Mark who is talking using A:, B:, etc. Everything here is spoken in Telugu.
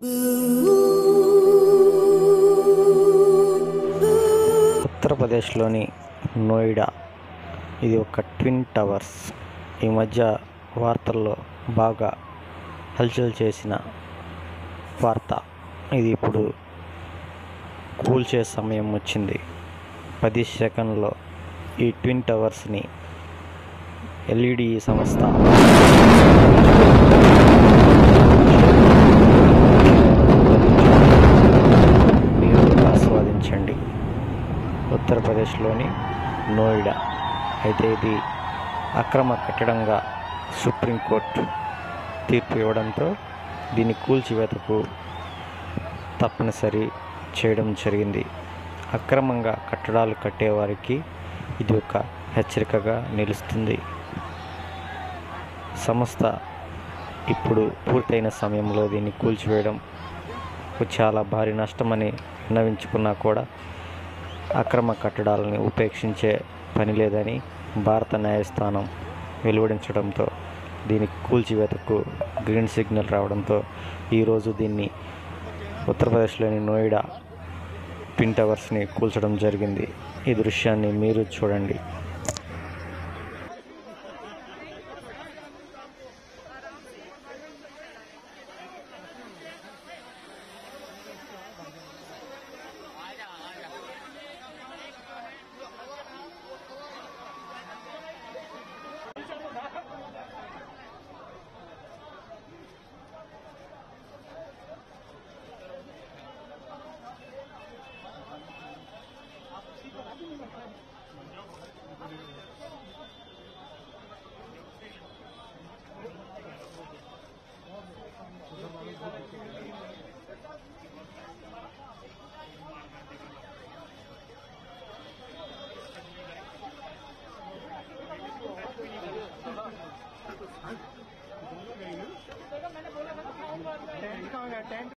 A: ఉత్తరప్రదేశ్లోని నోయిడా ఇది ఒక ట్విన్ టవర్స్ ఈ మధ్య వార్తల్లో బాగా హల్చల్ చేసిన వార్త ఇది ఇప్పుడు కూల్చే సమయం వచ్చింది పది సెకండ్లో ఈ ట్విన్ టవర్స్ని ఎల్ఈడి సంస్థ మీరు ఆస్వాదించండి ఉత్తరప్రదేశ్లోని నోయిడా అయితే ఇది అక్రమ కట్టడంగా సుప్రీంకోర్టు తీర్పు ఇవ్వడంతో దీన్ని కూల్చివేతకు తప్పనిసరి చేయడం జరిగింది అక్రమంగా కట్టడాలు కట్టేవారికి ఇది ఒక హెచ్చరికగా నిలుస్తుంది సంస్థ ఇప్పుడు పూర్తయిన సమయంలో దీన్ని కూల్చివేయడం చాలా భారీ నష్టమని విన్నవించుకున్నా కూడా అక్రమ కట్టడాలని ఉపేక్షించే పని లేదని భారత న్యాయస్థానం వెలువడించడంతో దీని కూల్చివేతకు గ్రీన్ సిగ్నల్ రావడంతో ఈరోజు దీన్ని ఉత్తరప్రదేశ్లోని నోయిడా ట్విన్ టవర్స్ని కూల్చడం జరిగింది ఈ దృశ్యాన్ని మీరు చూడండి